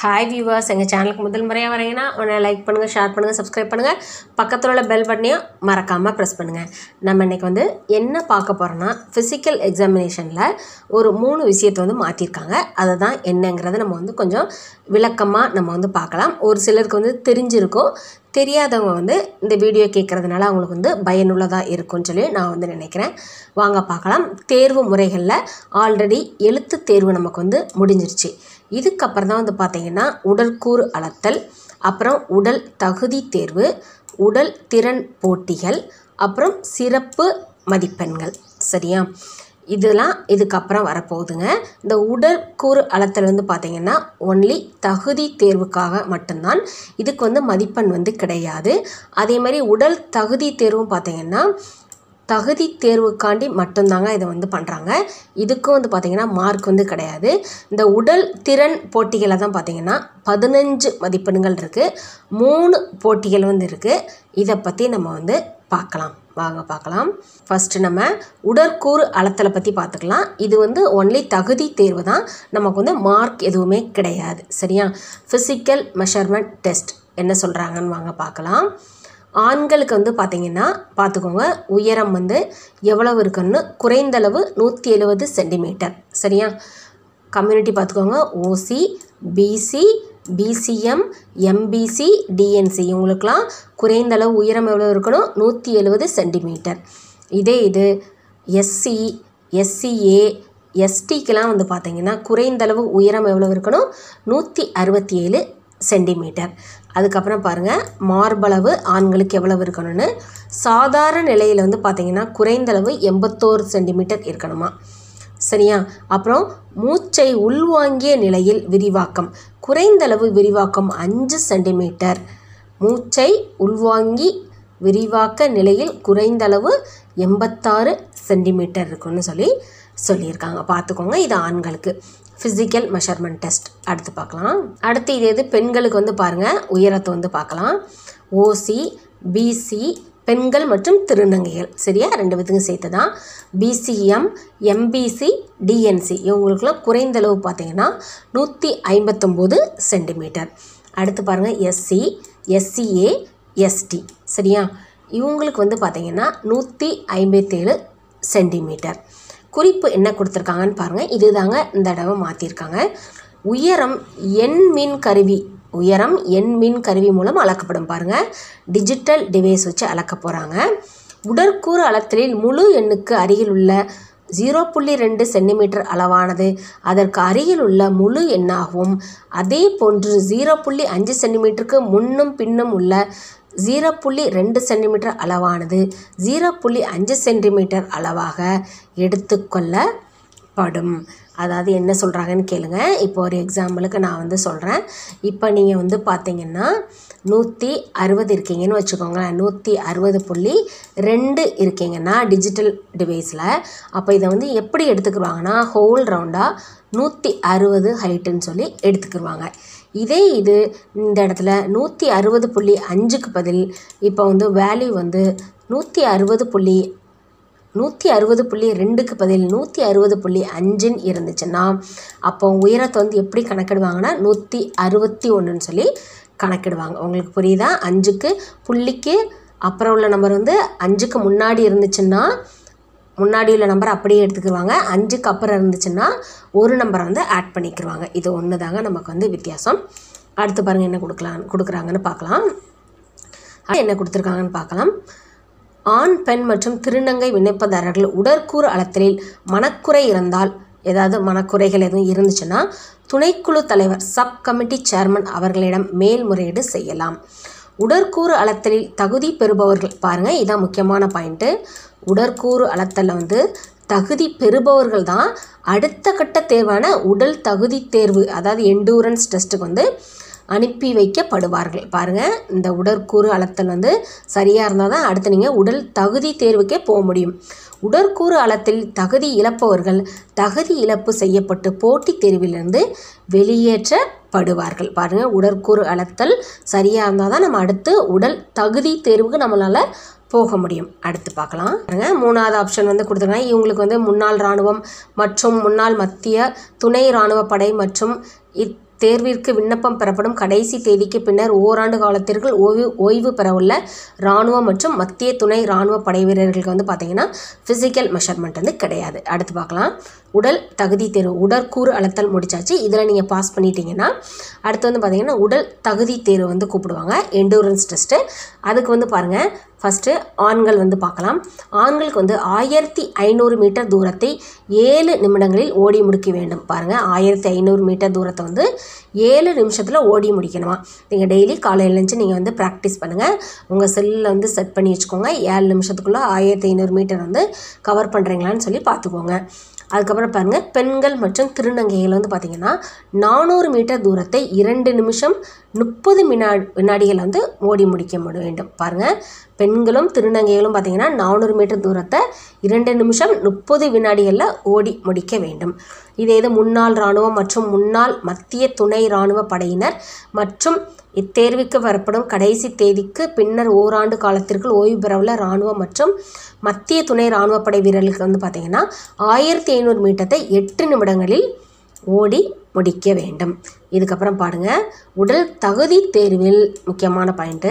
hi viewers எங்கள் சேனலுக்கு முதல் முறையாக வரீங்கன்னா உடனே லைக் பண்ணுங்கள் ஷேர் பண்ணுங்கள் சப்ஸ்கிரைப் பண்ணுங்கள் பக்கத்தில் உள்ள பெல் பட்டனையும் மறக்காமல் ப்ரெஸ் பண்ணுங்கள் நம்ம இன்றைக்கி வந்து என்ன பார்க்க போகிறோன்னா ஃபிசிக்கல் எக்ஸாமினேஷனில் ஒரு மூணு விஷயத்தை வந்து மாற்றிருக்காங்க அதை தான் என்னங்கிறத நம்ம வந்து கொஞ்சம் விளக்கமாக நம்ம வந்து பார்க்கலாம் ஒரு சிலருக்கு வந்து தெரிஞ்சிருக்கும் தெரியாதவங்க வந்து இந்த வீடியோ கேட்குறதுனால அவங்களுக்கு வந்து பயனுள்ளதாக இருக்கும்னு சொல்லி நான் வந்து நினைக்கிறேன் வாங்க பார்க்கலாம் தேர்வு முறைகளில் ஆல்ரெடி எழுத்து தேர்வு நமக்கு வந்து முடிஞ்சிருச்சு இதுக்கப்புறம் தான் வந்து பார்த்திங்கன்னா உடற்கூறு அளத்தல் அப்புறம் உடல் தகுதி தேர்வு உடல் திறன் போட்டிகள் அப்புறம் சிறப்பு மதிப்பெண்கள் சரியா இதெல்லாம் இதுக்கப்புறம் வரப்போகுதுங்க இந்த உடற்கூறு அளத்தல் வந்து பார்த்திங்கன்னா ஒன்லி தகுதி தேர்வுக்காக மட்டும்தான் இதுக்கு வந்து மதிப்பெண் வந்து கிடையாது அதே மாதிரி உடல் தகுதி தேர்வும் பார்த்திங்கன்னா தகுதி தேர்வுக்காண்டி மட்டும்தாங்க இதை வந்து பண்ணுறாங்க இதுக்கும் வந்து பார்த்திங்கன்னா மார்க் வந்து கிடையாது இந்த உடல் திறன் போட்டிகளில் தான் பார்த்திங்கன்னா பதினஞ்சு மதிப்பெண்கள் இருக்குது மூணு போட்டிகள் வந்து இருக்குது இதை பற்றி நம்ம வந்து பார்க்கலாம் வாங்க பார்க்கலாம் ஃபஸ்ட்டு நம்ம உடற்கூறு அளத்தலை பற்றி பார்த்துக்கலாம் இது வந்து ஒன்லி தகுதி தேர்வு தான் நமக்கு வந்து மார்க் எதுவுமே கிடையாது சரியா ஃபிசிக்கல் மெஷர்மெண்ட் டெஸ்ட் என்ன சொல்கிறாங்கன்னு வாங்க பார்க்கலாம் ஆண்களுக்கு வந்து பார்த்திங்கன்னா பார்த்துக்கோங்க உயரம் வந்து எவ்வளவு இருக்குன்னு குறைந்தளவு நூற்றி எழுபது சென்டிமீட்டர் சரியா கம்யூனிட்டி பார்த்துக்கோங்க OC BC BCM MBC DNC இவங்களுக்கெல்லாம் குறைந்தளவு உயரம் எவ்வளோ இருக்கணும் நூற்றி எழுபது சென்டிமீட்டர் இதே இது எஸ்சி எஸ்சிஏ எஸ்டிக்கெலாம் வந்து பார்த்திங்கன்னா குறைந்தளவு உயரம் எவ்வளோ இருக்கணும் நூற்றி அறுபத்தி ஏழு சென்டிமீட்டர் அதுக்கப்புறம் பாருங்கள் மார்பளவு ஆண்களுக்கு எவ்வளவு இருக்கணும்னு சாதாரண நிலையில் வந்து பார்த்திங்கன்னா குறைந்தளவு எண்பத்தோரு சென்டிமீட்டர் இருக்கணுமா சரியா அப்புறம் மூச்சை உள்வாங்கிய நிலையில் விரிவாக்கம் குறைந்தளவு விரிவாக்கம் அஞ்சு சென்டிமீட்டர் மூச்சை உள்வாங்கி விரிவாக்க நிலையில் குறைந்தளவு எண்பத்தாறு சென்டிமீட்டர் இருக்குன்னு சொல்லி சொல்லியிருக்காங்க பார்த்துக்கோங்க இது ஆண்களுக்கு ஃபிசிக்கல் மெஷர்மெண்ட் டெஸ்ட் அடுத்து பார்க்கலாம் அடுத்து இது எது பெண்களுக்கு வந்து பாருங்கள் உயரத்தை வந்து பார்க்கலாம் ஓசி பிசி பெண்கள் மற்றும் திருநங்கைகள் சரியா ரெண்டு பேத்துக்கும் சேர்த்து தான் பிசிஎம் எம்பிசி டிஎன்சி இவங்களுக்குலாம் குறைந்தளவு பார்த்தீங்கன்னா நூற்றி ஐம்பத்தொம்போது சென்டிமீட்டர் அடுத்து பாருங்கள் எஸ்சி எஸ்சிஏ எஸ்டி சரியா இவங்களுக்கு வந்து பார்த்திங்கன்னா நூற்றி ஐம்பத்தேழு சென்டிமீட்டர் குறிப்பு என்ன கொடுத்துருக்காங்கன்னு பாருங்கள் இது தாங்க இந்த தடவை மாற்றிருக்காங்க உயரம் எண் மின் கருவி உயரம் எண் மின் கருவி மூலம் அளக்கப்படும் பாருங்கள் டிஜிட்டல் டிவைஸ் வச்சு அளக்க போகிறாங்க உடற்கூறு அளத்தலில் முழு எண்ணுக்கு அருகில் உள்ள ஜீரோ புள்ளி ரெண்டு சென்டிமீட்டர் அளவானது அதற்கு அருகில் உள்ள முழு எண்ணாகவும் அதே போன்று ஜீரோ புள்ளி அஞ்சு சென்டிமீட்டருக்கு முன்னும் பின்னும் உள்ள ஜீரோ புள்ளி ரெண்டு சென்டிமீட்டர் அளவானது ஜீரோ புள்ளி அஞ்சு சென்டிமீட்டர் அளவாக எடுத்துக்கொள்ளப்படும் அதாவது என்ன சொல்கிறாங்கன்னு கேளுங்க இப்போ ஒரு எக்ஸாம்பிளுக்கு நான் வந்து சொல்கிறேன் இப்போ நீங்கள் வந்து பார்த்தீங்கன்னா நூற்றி அறுபது இருக்கீங்கன்னு வச்சுக்கோங்களேன் நூற்றி அறுபது புள்ளி ரெண்டு இருக்கீங்கன்னா டிஜிட்டல் டிவைஸில் அப்போ இதை வந்து எப்படி எடுத்துக்கிடுவாங்கன்னா ஹோல் ரவுண்டாக நூற்றி அறுபது ஹைட்டுன்னு சொல்லி எடுத்துக்கிடுவாங்க இதே இது இந்த இடத்துல நூற்றி அறுபது புள்ளி அஞ்சுக்கு பதில் இப்போ வந்து வேல்யூ வந்து நூற்றி அறுபது புள்ளி நூற்றி அறுபது புள்ளி ரெண்டுக்கு பதில் நூற்றி அறுபது புள்ளி அஞ்சுன்னு இருந்துச்சுன்னா அப்போ உயரத்தை வந்து எப்படி கணக்கிடுவாங்கன்னா நூற்றி அறுபத்தி ஒன்றுன்னு சொல்லி கணக்கிடுவாங்க உங்களுக்கு புரியுதா அஞ்சுக்கு புள்ளிக்கு அப்புறம் உள்ள நம்பர் வந்து அஞ்சுக்கு முன்னாடி இருந்துச்சுன்னா முன்னாடி உள்ள நம்பர் அப்படியே எடுத்துக்கிடுவாங்க அஞ்சுக்கு அப்புறம் இருந்துச்சுன்னா ஒரு நம்பரை வந்து ஆட் பண்ணிக்கிடுவாங்க இது ஒன்று தாங்க நமக்கு வந்து வித்தியாசம் அடுத்து பாருங்கள் என்ன கொடுக்கலாம் கொடுக்குறாங்கன்னு பார்க்கலாம் என்ன கொடுத்துருக்காங்கன்னு பார்க்கலாம் ஆண் பெண் மற்றும் திருநங்கை விண்ணப்பதாரர்கள் உடற்கூறு அளத்தலில் மனக்குறை இருந்தால் ஏதாவது மனக்குறைகள் எதுவும் இருந்துச்சுன்னா துணைக்குழு தலைவர் சப் கமிட்டி சேர்மன் அவர்களிடம் மேல்முறையீடு செய்யலாம் உடற்கூறு அளத்தலில் தகுதி பெறுபவர்கள் பாருங்கள் இதான் முக்கியமான பாயிண்ட்டு உடற்கூறு அளத்தலில் வந்து தகுதி பெறுபவர்கள் தான் அடுத்த கட்ட தேர்வான உடல் தகுதி தேர்வு அதாவது எண்டூரன்ஸ் டெஸ்ட்டுக்கு வந்து அனுப்பி வைக்கப்படுவார்கள் பாருங்கள் இந்த உடற்கூறு அளத்தல் வந்து சரியாக இருந்தால் தான் அடுத்து நீங்கள் உடல் தகுதி தேர்வுக்கே போக முடியும் உடற்கூறு அளத்தில் தகுதி இழப்பவர்கள் தகுதி இழப்பு செய்யப்பட்டு போட்டித் தேர்விலிருந்து வெளியேற்றப்படுவார்கள் பாருங்கள் உடற்கூறு அளத்தல் சரியாக இருந்தால் தான் நம்ம அடுத்து உடல் தகுதி தேர்வுக்கு நம்மளால் போக முடியும் அடுத்து பார்க்கலாம் பாருங்க மூணாவது ஆப்ஷன் வந்து கொடுத்துருக்காங்க இவங்களுக்கு வந்து முன்னாள் இராணுவம் மற்றும் முன்னாள் மத்திய துணை இராணுவ படை மற்றும் இத் தேர்விற்கு விண்ணப்பம் பெறப்படும் கடைசி தேதிக்கு பின்னர் ஓராண்டு காலத்திற்கு ஓய்வு ஓய்வு பெறவுள்ள இராணுவ மற்றும் மத்திய துணை இராணுவ படை வீரர்களுக்கு வந்து பார்த்தீங்கன்னா ஃபிசிக்கல் மெஷர்மெண்ட் வந்து கிடையாது அடுத்து பார்க்கலாம் உடல் தகுதி தேர்வு உடற்கூறு அளத்தல் முடிச்சாச்சு இதில் நீங்கள் பாஸ் பண்ணிட்டீங்கன்னா அடுத்து வந்து பார்த்தீங்கன்னா உடல் தகுதி தேர்வு வந்து கூப்பிடுவாங்க எண்டூரன்ஸ் டெஸ்ட்டு அதுக்கு வந்து பாருங்கள் ஃபஸ்ட்டு ஆண்கள் வந்து பார்க்கலாம் ஆண்களுக்கு வந்து ஆயிரத்தி ஐநூறு மீட்டர் தூரத்தை ஏழு நிமிடங்களில் ஓடி முடிக்க வேண்டும் பாருங்கள் ஆயிரத்தி ஐநூறு மீட்டர் தூரத்தை வந்து ஏழு நிமிஷத்தில் ஓடி முடிக்கணுமா நீங்கள் டெய்லி காலையில் எழுந்துச்சு நீங்கள் வந்து ப்ராக்டிஸ் பண்ணுங்கள் உங்கள் செல்லில் வந்து செட் பண்ணி வச்சுக்கோங்க ஏழு நிமிஷத்துக்குள்ளே ஆயிரத்தி ஐநூறு மீட்டர் வந்து கவர் பண்ணுறீங்களான்னு சொல்லி பார்த்துக்கோங்க அதுக்கப்புறம் பாருங்கள் பெண்கள் மற்றும் திருநங்கைகள் வந்து பார்த்திங்கன்னா நானூறு மீட்டர் தூரத்தை இரண்டு நிமிஷம் முப்பது வினா வினாடிகள் வந்து ஓடி முடிக்க முடி- வேண்டும் பாருங்கள் பெண்களும் திருநங்கைகளும் பார்த்திங்கன்னா நானூறு மீட்டர் தூரத்தை இரண்டு நிமிஷம் முப்பது வினாடிகளில் ஓடி முடிக்க வேண்டும் இதே இது முன்னாள் இராணுவம் மற்றும் முன்னாள் மத்திய துணை இராணுவ படையினர் மற்றும் இத்தேர்வுக்கு வரப்படும் கடைசி தேதிக்கு பின்னர் ஓராண்டு காலத்திற்குள் ஓய்வு பெறவுள்ள இராணுவ மற்றும் மத்திய துணை இராணுவ படை வீரர்களுக்கு வந்து பார்த்திங்கன்னா ஆயிரத்தி ஐநூறு மீட்டத்தை எட்டு நிமிடங்களில் ஓடி முடிக்க வேண்டும் இதுக்கப்புறம் பாருங்க உடல் தகுதி தேர்வில் முக்கியமான பாயிண்ட்டு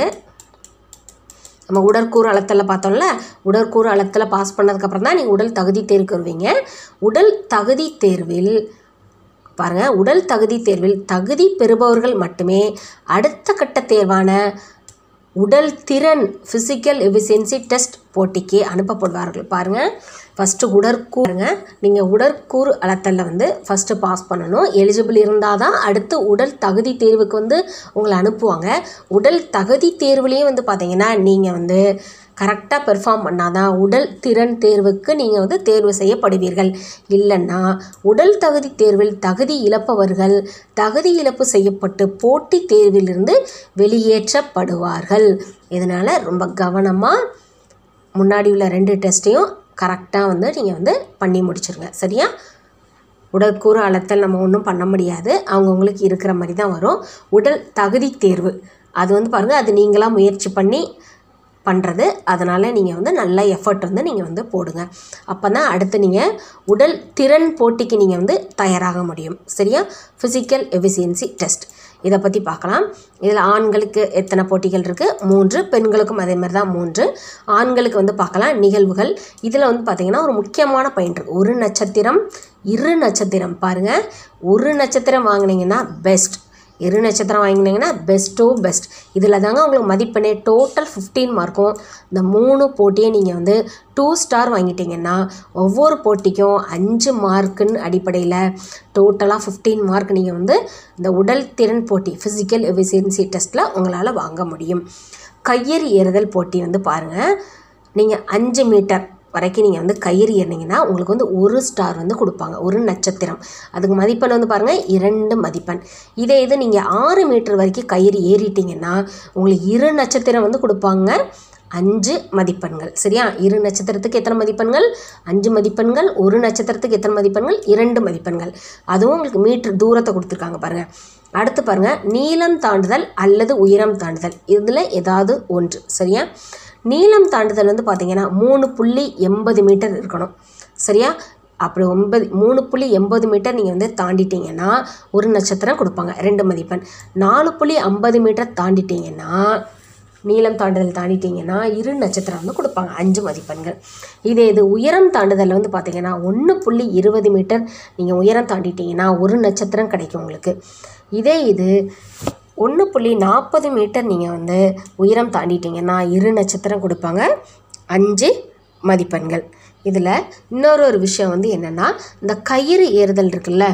நம்ம உடற்கூறு அளத்தில் பார்த்தோம்ல உடற்கூறு அளத்தில் பாஸ் பண்ணதுக்கப்புறம் தான் நீங்கள் உடல் தகுதி தேர்வுக்கு வருவீங்க உடல் தகுதி தேர்வில் பாருங்கள் உடல் தகுதி தேர்வில் தகுதி பெறுபவர்கள் மட்டுமே அடுத்த கட்ட தேர்வான உடல் திறன் ஃபிசிக்கல் எஃபிஷியன்சி டெஸ்ட் போட்டிக்கு அனுப்பப்படுவார்கள் பாருங்கள் ஃபஸ்ட்டு உடற்கூறுங்க நீங்கள் உடற்கூறு அளத்தலில் வந்து ஃபஸ்ட்டு பாஸ் பண்ணணும் எலிஜிபிள் இருந்தால் தான் அடுத்து உடல் தகுதி தேர்வுக்கு வந்து உங்களை அனுப்புவாங்க உடல் தகுதி தேர்வுலேயும் வந்து பார்த்தீங்கன்னா நீங்கள் வந்து கரெக்டாக பெர்ஃபார்ம் பண்ணாதான் உடல் திறன் தேர்வுக்கு நீங்கள் வந்து தேர்வு செய்யப்படுவீர்கள் இல்லைன்னா உடல் தகுதி தேர்வில் தகுதி இழப்பவர்கள் தகுதி இழப்பு செய்யப்பட்டு போட்டி தேர்விலிருந்து வெளியேற்றப்படுவார்கள் இதனால் ரொம்ப கவனமாக முன்னாடி உள்ள ரெண்டு டெஸ்ட்டையும் கரெக்டாக வந்து நீங்கள் வந்து பண்ணி முடிச்சிருங்க சரியா உடற்கூறு அளத்தல் நம்ம ஒன்றும் பண்ண முடியாது அவங்கவுங்களுக்கு இருக்கிற மாதிரி தான் வரும் உடல் தகுதி தேர்வு அது வந்து பாருங்கள் அது நீங்களாக முயற்சி பண்ணி பண்ணுறது அதனால் நீங்கள் வந்து நல்ல எஃபர்ட் வந்து நீங்கள் வந்து போடுங்க அப்போ தான் அடுத்து நீங்கள் உடல் திறன் போட்டிக்கு நீங்கள் வந்து தயாராக முடியும் சரியா ஃபிசிக்கல் எஃபிஷியன்சி டெஸ்ட் இதை பற்றி பார்க்கலாம் இதில் ஆண்களுக்கு எத்தனை போட்டிகள் இருக்குது மூன்று பெண்களுக்கும் அதே மாதிரி தான் மூன்று ஆண்களுக்கு வந்து பார்க்கலாம் நிகழ்வுகள் இதில் வந்து பார்த்திங்கன்னா ஒரு முக்கியமான பாயிண்ட் இருக்கு ஒரு நட்சத்திரம் இரு நட்சத்திரம் பாருங்கள் ஒரு நட்சத்திரம் வாங்கினீங்கன்னா பெஸ்ட் இரு நட்சத்திரம் வாங்கினீங்கன்னா பெஸ்ட் டு பெஸ்ட் இதில் தாங்க உங்களுக்கு மதிப்பெண்ணே டோட்டல் ஃபிஃப்டீன் மார்க்கும் இந்த மூணு போட்டியை நீங்கள் வந்து டூ ஸ்டார் வாங்கிட்டீங்கன்னா ஒவ்வொரு போட்டிக்கும் அஞ்சு மார்க்குன்னு அடிப்படையில் டோட்டலாக ஃபிஃப்டீன் மார்க் நீங்கள் வந்து இந்த உடல் திறன் போட்டி ஃபிசிக்கல் எஃபிஷியன்சி டெஸ்ட்டில் உங்களால் வாங்க முடியும் கையெறி ஏறுதல் போட்டி வந்து பாருங்கள் நீங்கள் அஞ்சு மீட்டர் வரைக்கும் நீங்கள் வந்து கயிறு ஏறினீங்கன்னா உங்களுக்கு வந்து ஒரு ஸ்டார் வந்து கொடுப்பாங்க ஒரு நட்சத்திரம் அதுக்கு மதிப்பெண் வந்து பாருங்கள் இரண்டு மதிப்பெண் இதே இது நீங்கள் ஆறு மீட்டர் வரைக்கும் கயிறு ஏறிட்டீங்கன்னா உங்களுக்கு இரு நட்சத்திரம் வந்து கொடுப்பாங்க அஞ்சு மதிப்பெண்கள் சரியா இரு நட்சத்திரத்துக்கு எத்தனை மதிப்பெண்கள் அஞ்சு மதிப்பெண்கள் ஒரு நட்சத்திரத்துக்கு எத்தனை மதிப்பெண்கள் இரண்டு மதிப்பெண்கள் அதுவும் உங்களுக்கு மீட்டர் தூரத்தை கொடுத்துருக்காங்க பாருங்கள் அடுத்து பாருங்கள் நீளம் தாண்டுதல் அல்லது உயரம் தாண்டுதல் இதில் ஏதாவது ஒன்று சரியா நீளம் தாண்டுதல் வந்து பார்த்தீங்கன்னா மூணு புள்ளி எண்பது மீட்டர் இருக்கணும் சரியா அப்படி ஒன்பது மூணு புள்ளி எண்பது மீட்டர் நீங்கள் வந்து தாண்டிட்டீங்கன்னா ஒரு நட்சத்திரம் கொடுப்பாங்க ரெண்டு மதிப்பெண் நாலு புள்ளி ஐம்பது மீட்டர் தாண்டிட்டீங்கன்னா நீளம் தாண்டுதல் தாண்டிட்டீங்கன்னா இரு நட்சத்திரம் வந்து கொடுப்பாங்க அஞ்சு மதிப்பெண்கள் இதே இது உயரம் தாண்டுதல் வந்து பார்த்தீங்கன்னா ஒன்று புள்ளி இருபது மீட்டர் நீங்கள் உயரம் தாண்டிட்டீங்கன்னா ஒரு நட்சத்திரம் கிடைக்கும் உங்களுக்கு இதே இது ஒன்று புள்ளி நாற்பது மீட்டர் நீங்கள் வந்து உயரம் தாண்டிட்டீங்கன்னா இரு நட்சத்திரம் கொடுப்பாங்க அஞ்சு மதிப்பெண்கள் இதில் இன்னொரு ஒரு விஷயம் வந்து என்னென்னா இந்த கயிறு ஏறுதல் இருக்குல்ல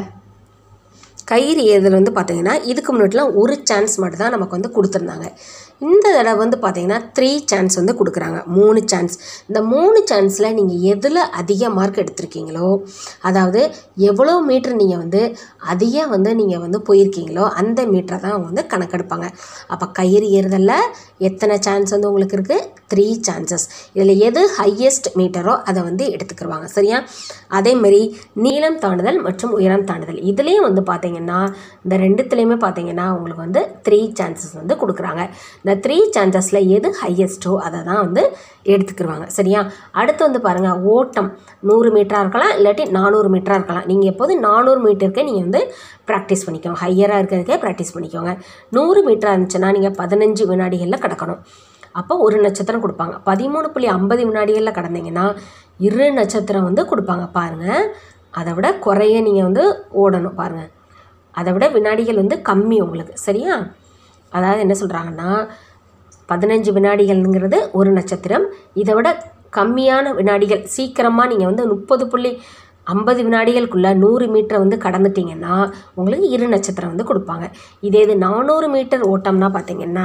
கயிறு ஏறுதல் வந்து பார்த்தீங்கன்னா இதுக்கு முன்னாடிலாம் ஒரு சான்ஸ் மட்டும் தான் நமக்கு வந்து கொடுத்துருந்தாங்க இந்த தடவை வந்து பார்த்தீங்கன்னா த்ரீ சான்ஸ் வந்து கொடுக்குறாங்க மூணு சான்ஸ் இந்த மூணு சான்ஸில் நீங்கள் எதில் அதிக மார்க் எடுத்திருக்கீங்களோ அதாவது எவ்வளோ மீட்டர் நீங்கள் வந்து அதிக வந்து நீங்கள் வந்து போயிருக்கீங்களோ அந்த மீட்டரை தான் அவங்க வந்து கணக்கெடுப்பாங்க அப்போ கயிறு ஏறுதலில் எத்தனை சான்ஸ் வந்து உங்களுக்கு இருக்குது த்ரீ சான்சஸ் இதில் எது ஹையஸ்ட் மீட்டரோ அதை வந்து எடுத்துக்கிடுவாங்க சரியா அதேமாரி நீளம் தாண்டுதல் மற்றும் உயரம் தாண்டுதல் இதுலேயும் வந்து பார்த்தீங்கன்னா இந்த ரெண்டுத்துலேயுமே பார்த்தீங்கன்னா உங்களுக்கு வந்து த்ரீ சான்சஸ் வந்து கொடுக்குறாங்க இந்த த்ரீ சான்சஸில் எது ஹையஸ்ட்டோ அதை தான் வந்து எடுத்துக்கிருவாங்க சரியா அடுத்து வந்து பாருங்கள் ஓட்டம் நூறு மீட்டராக இருக்கலாம் இல்லாட்டி நானூறு மீட்டராக இருக்கலாம் நீங்கள் எப்போதும் நானூறு மீட்டருக்கே நீங்கள் வந்து ப்ராக்டிஸ் பண்ணிக்கோங்க ஹையராக இருக்கிறதுக்கே ப்ராக்டிஸ் பண்ணிக்கோங்க நூறு மீட்டராக இருந்துச்சுன்னா நீங்கள் பதினஞ்சு வினாடிகளில் கடக்கணும் அப்போ ஒரு நட்சத்திரம் கொடுப்பாங்க பதிமூணு புள்ளி ஐம்பது வினாடிகளில் கடந்தீங்கன்னா இரு நட்சத்திரம் வந்து கொடுப்பாங்க பாருங்கள் அதை விட குறைய நீங்கள் வந்து ஓடணும் பாருங்கள் அதை விட வினாடிகள் வந்து கம்மி உங்களுக்கு சரியா அதாவது என்ன சொல்கிறாங்கன்னா பதினஞ்சு வினாடிகள்ங்கிறது ஒரு நட்சத்திரம் இதை விட கம்மியான வினாடிகள் சீக்கிரமாக நீங்கள் வந்து முப்பது புள்ளி ஐம்பது வினாடிகளுக்குள்ளே நூறு மீட்டரை வந்து கடந்துட்டிங்கன்னா உங்களுக்கு இரு நட்சத்திரம் வந்து கொடுப்பாங்க இதே இது நானூறு மீட்டர் ஓட்டம்னா பார்த்தீங்கன்னா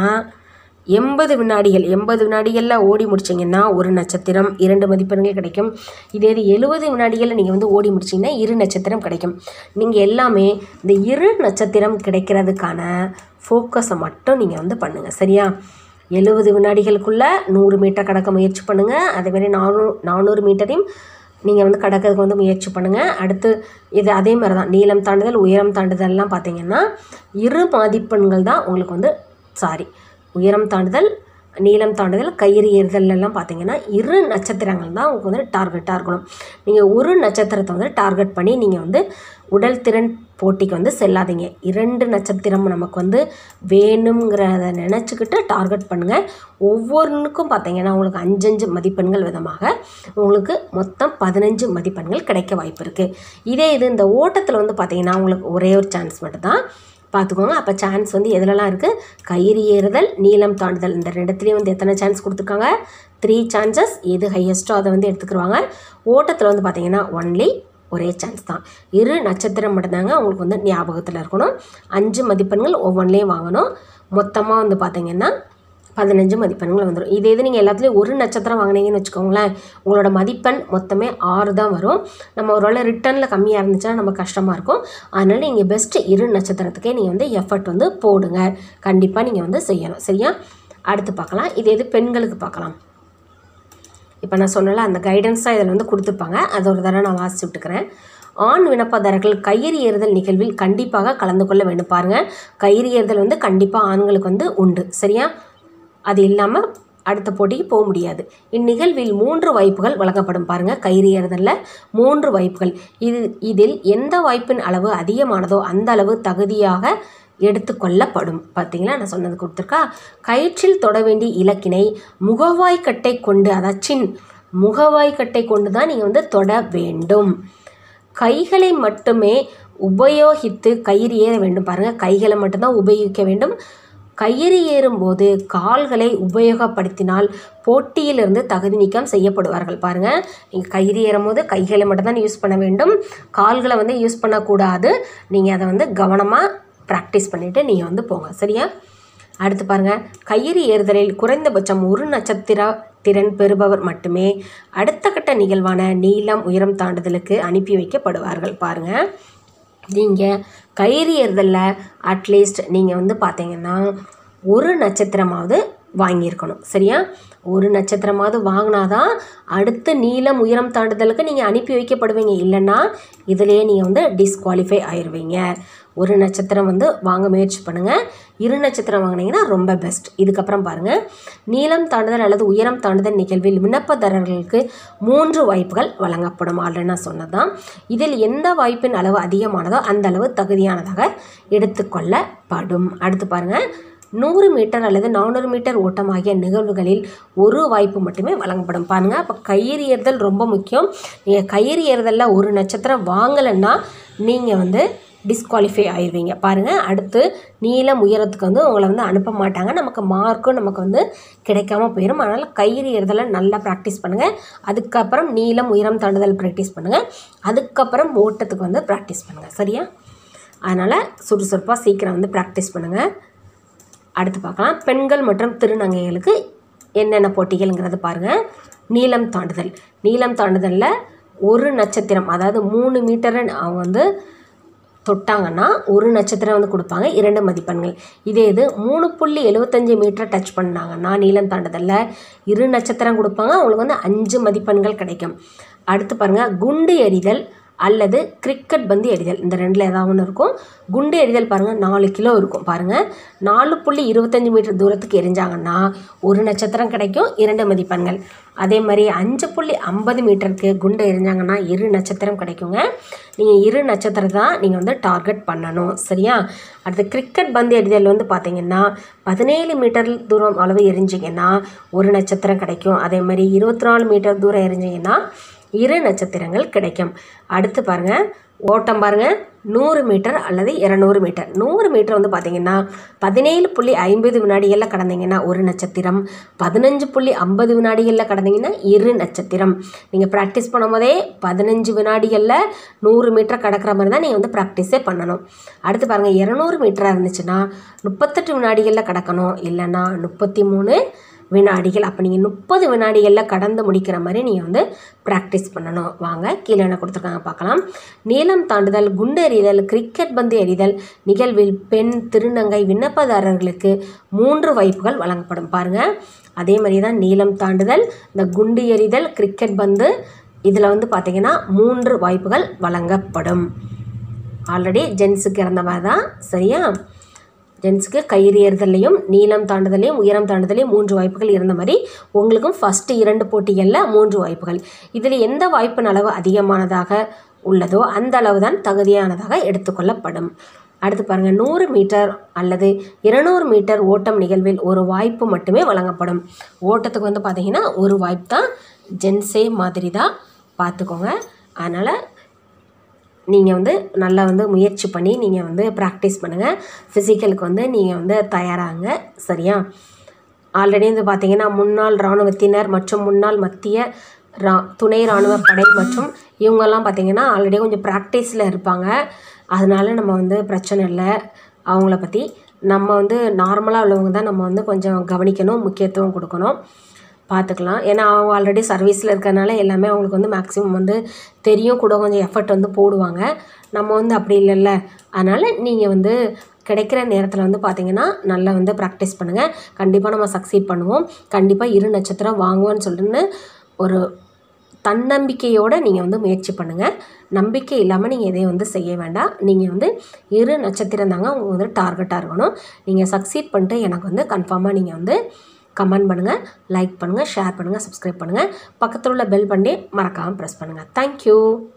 எண்பது வினாடிகள் எண்பது வினாடிகளில் ஓடி முடிச்சிங்கன்னா ஒரு நட்சத்திரம் இரண்டு மதிப்பெண்கள் கிடைக்கும் இதே இது எழுபது வினாடிகளில் நீங்கள் வந்து ஓடி முடிச்சிங்கன்னா இரு நட்சத்திரம் கிடைக்கும் நீங்கள் எல்லாமே இந்த இரு நட்சத்திரம் கிடைக்கிறதுக்கான ஃபோக்கஸை மட்டும் நீங்கள் வந்து பண்ணுங்கள் சரியா எழுபது வினாடிகளுக்குள்ளே நூறு மீட்டர் கடக்க முயற்சி பண்ணுங்கள் அதேமாதிரி நானூறு நானூறு மீட்டரையும் நீங்கள் வந்து கடக்கிறதுக்கு வந்து முயற்சி பண்ணுங்கள் அடுத்து இது அதே மாதிரி தான் நீளம் தாண்டுதல் உயரம் தாண்டுதல்லாம் பார்த்தீங்கன்னா இரு மதிப்பெண்கள் தான் உங்களுக்கு வந்து சாரி உயரம் தாண்டுதல் நீளம் தாண்டுதல் கயிறு ஏறுதல் எல்லாம் பார்த்தீங்கன்னா இரு நட்சத்திரங்கள் தான் உங்களுக்கு வந்து டார்கெட்டாக இருக்கணும் நீங்கள் ஒரு நட்சத்திரத்தை வந்து டார்கெட் பண்ணி நீங்கள் வந்து உடல் திறன் போட்டிக்கு வந்து செல்லாதீங்க இரண்டு நட்சத்திரம் நமக்கு வந்து வேணுங்கிறத நினச்சிக்கிட்டு டார்கெட் பண்ணுங்கள் ஒவ்வொன்றுக்கும் பார்த்தீங்கன்னா உங்களுக்கு அஞ்சஞ்சு மதிப்பெண்கள் விதமாக உங்களுக்கு மொத்தம் பதினஞ்சு மதிப்பெண்கள் கிடைக்க வாய்ப்பு இருக்குது இதே இது இந்த ஓட்டத்தில் வந்து பார்த்தீங்கன்னா உங்களுக்கு ஒரே ஒரு சான்ஸ் மட்டும்தான் பார்த்துக்கோங்க அப்போ சான்ஸ் வந்து எதுலலாம் இருக்குது கயிறு ஏறுதல் நீளம் தாண்டுதல் இந்த ரெண்டுத்துலேயும் வந்து எத்தனை சான்ஸ் கொடுத்துருக்காங்க த்ரீ சான்சஸ் எது ஹையஸ்ட்டோ அதை வந்து எடுத்துக்கிருவாங்க ஓட்டத்தில் வந்து பார்த்தீங்கன்னா ஒன்லி ஒரே சான்ஸ் தான் இரு நட்சத்திரம் மட்டும்தாங்க உங்களுக்கு வந்து ஞாபகத்தில் இருக்கணும் அஞ்சு மதிப்பெண்கள் ஒவ்வொன்றிலையும் வாங்கணும் மொத்தமாக வந்து பார்த்தீங்கன்னா பதினஞ்சு மதிப்பெண்கள் வந்துடும் இதே இது நீங்கள் எல்லாத்துலேயும் ஒரு நட்சத்திரம் வாங்கினீங்கன்னு வச்சுக்கோங்களேன் உங்களோட மதிப்பெண் மொத்தமே ஆறு தான் வரும் நம்ம ஒருவேளை ரிட்டர்னில் கம்மியாக இருந்துச்சுன்னா நம்ம கஷ்டமாக இருக்கும் அதனால் நீங்கள் பெஸ்ட்டு இரு நட்சத்திரத்துக்கே நீங்கள் வந்து எஃபர்ட் வந்து போடுங்க கண்டிப்பாக நீங்கள் வந்து செய்யணும் சரியா அடுத்து பார்க்கலாம் இது எது பெண்களுக்கு பார்க்கலாம் இப்போ நான் சொன்னல அந்த கைடன்ஸ் தான் இதில் வந்து கொடுத்துருப்பாங்க அது ஒரு தடவை நான் வாசிச்சு விட்டுக்கிறேன் ஆண் விண்ணப்பதாரர்கள் கயிறு ஏறுதல் நிகழ்வில் கண்டிப்பாக கலந்து கொள்ள வேண்டும் பாருங்கள் கயிறு ஏறுதல் வந்து கண்டிப்பாக ஆண்களுக்கு வந்து உண்டு சரியா அது இல்லாமல் அடுத்த போட்டிக்கு போக முடியாது இந்நிகழ்வில் மூன்று வாய்ப்புகள் வழங்கப்படும் பாருங்கள் கயிறு ஏறுதலில் மூன்று வாய்ப்புகள் இது இதில் எந்த வாய்ப்பின் அளவு அதிகமானதோ அந்த அளவு தகுதியாக எடுத்துக்கொள்ளப்படும் பார்த்தீங்களா நான் சொன்னது கொடுத்துருக்கா கயிற்றில் தொட வேண்டிய இலக்கினை முகவாய்க்கட்டை கொண்டு அதாவது சின் முகவாய்க்கட்டை கொண்டு தான் நீங்கள் வந்து தொட வேண்டும் கைகளை மட்டுமே உபயோகித்து கயிறு ஏற வேண்டும் பாருங்கள் கைகளை மட்டும்தான் உபயோகிக்க வேண்டும் கயிறு ஏறும்போது கால்களை உபயோகப்படுத்தினால் போட்டியிலிருந்து தகுதி நீக்கம் செய்யப்படுவார்கள் பாருங்கள் நீங்கள் கயிறு ஏறும்போது கைகளை மட்டும்தான் யூஸ் பண்ண வேண்டும் கால்களை வந்து யூஸ் பண்ணக்கூடாது நீங்கள் அதை வந்து கவனமாக ப்ராக்டிஸ் பண்ணிவிட்டு நீங்கள் வந்து போங்க சரியா அடுத்து பாருங்கள் கயிறு ஏறுதலில் குறைந்தபட்சம் ஒரு நட்சத்திர திறன் பெறுபவர் மட்டுமே அடுத்த கட்ட நிகழ்வான நீளம் உயரம் தாண்டுதலுக்கு அனுப்பி வைக்கப்படுவார்கள் பாருங்கள் நீங்கள் கயிறு ஏறுதலில் அட்லீஸ்ட் நீங்கள் வந்து பார்த்தீங்கன்னா ஒரு நட்சத்திரமாவது வாங்கியிருக்கணும் சரியா ஒரு நட்சத்திரமாவது வாங்கினாதான் அடுத்த நீளம் உயரம் தாண்டுதலுக்கு நீங்கள் அனுப்பி வைக்கப்படுவீங்க இல்லைன்னா இதிலேயே நீங்கள் வந்து டிஸ்குவாலிஃபை ஆயிடுவீங்க ஒரு நட்சத்திரம் வந்து வாங்க முயற்சி பண்ணுங்கள் இரு நட்சத்திரம் வாங்கினீங்கன்னா ரொம்ப பெஸ்ட் இதுக்கப்புறம் பாருங்கள் நீளம் தாண்டுதல் அல்லது உயரம் தாண்டுதல் நிகழ்வில் விண்ணப்பதாரர்களுக்கு மூன்று வாய்ப்புகள் வழங்கப்படும் ஆல்ரெடி நான் சொன்னதான் இதில் எந்த வாய்ப்பின் அளவு அதிகமானதோ அந்த அளவு தகுதியானதாக எடுத்துக்கொள்ளப்படும் அடுத்து பாருங்கள் நூறு மீட்டர் அல்லது நானூறு மீட்டர் ஓட்டம் ஆகிய நிகழ்வுகளில் ஒரு வாய்ப்பு மட்டுமே வழங்கப்படும் பாருங்கள் அப்போ கயிறு ஏறுதல் ரொம்ப முக்கியம் நீங்கள் கயிறு ஏறுதலில் ஒரு நட்சத்திரம் வாங்கலைன்னா நீங்கள் வந்து டிஸ்குவாலிஃபை ஆயிடுவீங்க பாருங்கள் அடுத்து நீளம் உயரத்துக்கு வந்து உங்களை வந்து அனுப்ப மாட்டாங்க நமக்கு மார்க்கும் நமக்கு வந்து கிடைக்காம போயிடும் அதனால் கயிறு ஏறுதலை நல்லா ப்ராக்டிஸ் பண்ணுங்கள் அதுக்கப்புறம் நீளம் உயரம் தாண்டுதல் ப்ராக்டிஸ் பண்ணுங்கள் அதுக்கப்புறம் ஓட்டத்துக்கு வந்து ப்ராக்டிஸ் பண்ணுங்கள் சரியா அதனால் சுறுசுறுப்பாக சீக்கிரம் வந்து ப்ராக்டிஸ் பண்ணுங்கள் அடுத்து பார்க்கலாம் பெண்கள் மற்றும் திருநங்கைகளுக்கு என்னென்ன போட்டிகள்ங்கிறது பாருங்கள் நீளம் தாண்டுதல் நீளம் தாண்டுதலில் ஒரு நட்சத்திரம் அதாவது மூணு மீட்டரை அவங்க வந்து தொட்டாங்கன்னா ஒரு நட்சத்திரம் வந்து கொடுப்பாங்க இரண்டு மதிப்பெண்கள் இதே இது மூணு புள்ளி எழுபத்தஞ்சி மீட்டர் டச் பண்ணாங்கன்னா நீளம் தாண்டுதலில் இரு நட்சத்திரம் கொடுப்பாங்க அவங்களுக்கு வந்து அஞ்சு மதிப்பெண்கள் கிடைக்கும் அடுத்து பாருங்கள் குண்டு எறிதல் அல்லது கிரிக்கெட் பந்து எறிதல் இந்த ரெண்டில் ஏதாவது ஒன்று இருக்கும் குண்டு எறிதல் பாருங்கள் நாலு கிலோ இருக்கும் பாருங்கள் நாலு புள்ளி இருபத்தஞ்சி மீட்டர் தூரத்துக்கு எரிஞ்சாங்கன்னா ஒரு நட்சத்திரம் கிடைக்கும் இரண்டு மதிப்பெண்கள் அதே மாதிரி அஞ்சு புள்ளி ஐம்பது மீட்டருக்கு குண்டு எரிஞ்சாங்கன்னா இரு நட்சத்திரம் கிடைக்குங்க நீங்கள் இரு நட்சத்திரம் தான் நீங்கள் வந்து டார்கெட் பண்ணணும் சரியா அடுத்து கிரிக்கெட் பந்து எறிதல் வந்து பார்த்தீங்கன்னா பதினேழு மீட்டர் தூரம் அளவு எரிஞ்சிங்கன்னா ஒரு நட்சத்திரம் கிடைக்கும் அதே மாதிரி இருபத்தி நாலு மீட்டர் தூரம் எரிஞ்சிங்கன்னா இரு நட்சத்திரங்கள் கிடைக்கும் அடுத்து பாருங்கள் ஓட்டம் பாருங்கள் நூறு மீட்டர் அல்லது இரநூறு மீட்டர் நூறு மீட்டர் வந்து பார்த்தீங்கன்னா பதினேழு புள்ளி ஐம்பது வினாடிகளில் கடந்தீங்கன்னா ஒரு நட்சத்திரம் பதினஞ்சு புள்ளி ஐம்பது வினாடிகளில் கடந்தீங்கன்னா இரு நட்சத்திரம் நீங்கள் ப்ராக்டிஸ் பண்ணும்போதே பதினஞ்சு வினாடிகளில் நூறு மீட்டர் கடக்கிற மாதிரி தான் நீங்கள் வந்து ப்ராக்டிஸே பண்ணணும் அடுத்து பாருங்கள் இரநூறு மீட்டராக இருந்துச்சுன்னா முப்பத்தெட்டு வினாடிகளில் கடக்கணும் இல்லைன்னா முப்பத்தி மூணு வினாடிகள் அப்போ நீங்கள் முப்பது வினாடிகளில் கடந்து முடிக்கிற மாதிரி நீங்கள் வந்து ப்ராக்டிஸ் பண்ணணும் வாங்க கீழே என்ன கொடுத்துருக்காங்க பார்க்கலாம் நீளம் தாண்டுதல் குண்டு எறிதல் கிரிக்கெட் பந்து எறிதல் நிகழ்வில் பெண் திருநங்கை விண்ணப்பதாரர்களுக்கு மூன்று வாய்ப்புகள் வழங்கப்படும் பாருங்கள் அதே மாதிரி தான் நீளம் தாண்டுதல் இந்த குண்டு எறிதல் கிரிக்கெட் பந்து இதில் வந்து பார்த்திங்கன்னா மூன்று வாய்ப்புகள் வழங்கப்படும் ஆல்ரெடி ஜென்ஸுக்கு இறந்த மாதிரி தான் சரியா ஜென்ஸுக்கு கயிறு ஏறுதல்லையும் நீளம் தாண்டுதலையும் உயரம் தாண்டுதலையும் மூன்று வாய்ப்புகள் இருந்த மாதிரி உங்களுக்கும் ஃபஸ்ட்டு இரண்டு போட்டிகளில் மூன்று வாய்ப்புகள் இதில் எந்த வாய்ப்பின் அளவு அதிகமானதாக உள்ளதோ அந்த அளவு தான் தகுதியானதாக எடுத்துக்கொள்ளப்படும் அடுத்து பாருங்கள் நூறு மீட்டர் அல்லது இருநூறு மீட்டர் ஓட்டம் நிகழ்வில் ஒரு வாய்ப்பு மட்டுமே வழங்கப்படும் ஓட்டத்துக்கு வந்து பார்த்தீங்கன்னா ஒரு வாய்ப்பு தான் ஜென்ஸே மாதிரி தான் பார்த்துக்கோங்க அதனால் நீங்கள் வந்து நல்லா வந்து முயற்சி பண்ணி நீங்கள் வந்து ப்ராக்டிஸ் பண்ணுங்கள் ஃபிசிக்கலுக்கு வந்து நீங்கள் வந்து தயாராகுங்க சரியா ஆல்ரெடி வந்து பார்த்தீங்கன்னா முன்னாள் இராணுவத்தினர் மற்றும் முன்னாள் மத்திய ரா துணை இராணுவ படை மற்றும் இவங்கெல்லாம் பார்த்தீங்கன்னா ஆல்ரெடி கொஞ்சம் ப்ராக்டிஸில் இருப்பாங்க அதனால நம்ம வந்து பிரச்சனை இல்லை அவங்கள பற்றி நம்ம வந்து நார்மலாக உள்ளவங்க தான் நம்ம வந்து கொஞ்சம் கவனிக்கணும் முக்கியத்துவம் கொடுக்கணும் பார்த்துக்கலாம் ஏன்னா அவங்க ஆல்ரெடி சர்வீஸில் இருக்கிறனால எல்லாமே அவங்களுக்கு வந்து மேக்ஸிமம் வந்து தெரியும் கூட கொஞ்சம் எஃபர்ட் வந்து போடுவாங்க நம்ம வந்து அப்படி இல்லைல்ல அதனால் நீங்கள் வந்து கிடைக்கிற நேரத்தில் வந்து பார்த்தீங்கன்னா நல்லா வந்து ப்ராக்டிஸ் பண்ணுங்கள் கண்டிப்பாக நம்ம சக்சீட் பண்ணுவோம் கண்டிப்பாக இரு நட்சத்திரம் வாங்குவோன்னு சொல்லிட்டு ஒரு தன்னம்பிக்கையோடு நீங்கள் வந்து முயற்சி பண்ணுங்கள் நம்பிக்கை இல்லாமல் நீங்கள் எதையும் வந்து செய்ய வேண்டாம் நீங்கள் வந்து இரு நட்சத்திரம் தாங்க உங்களுக்கு வந்து டார்கெட்டாக இருக்கணும் நீங்கள் சக்சீட் பண்ணிட்டு எனக்கு வந்து கன்ஃபார்மாக நீங்கள் வந்து கமெண்ட் பண்ணுங்கள் லைக் பண்ணுங்கள் ஷேர் பண்ணுங்கள் சப்ஸ்கிரைப் பண்ணுங்கள் பக்கத்தில் உள்ள பெல் பண்ணி மறக்காமல் ப்ரெஸ் பண்ணுங்கள் தேங்க்யூ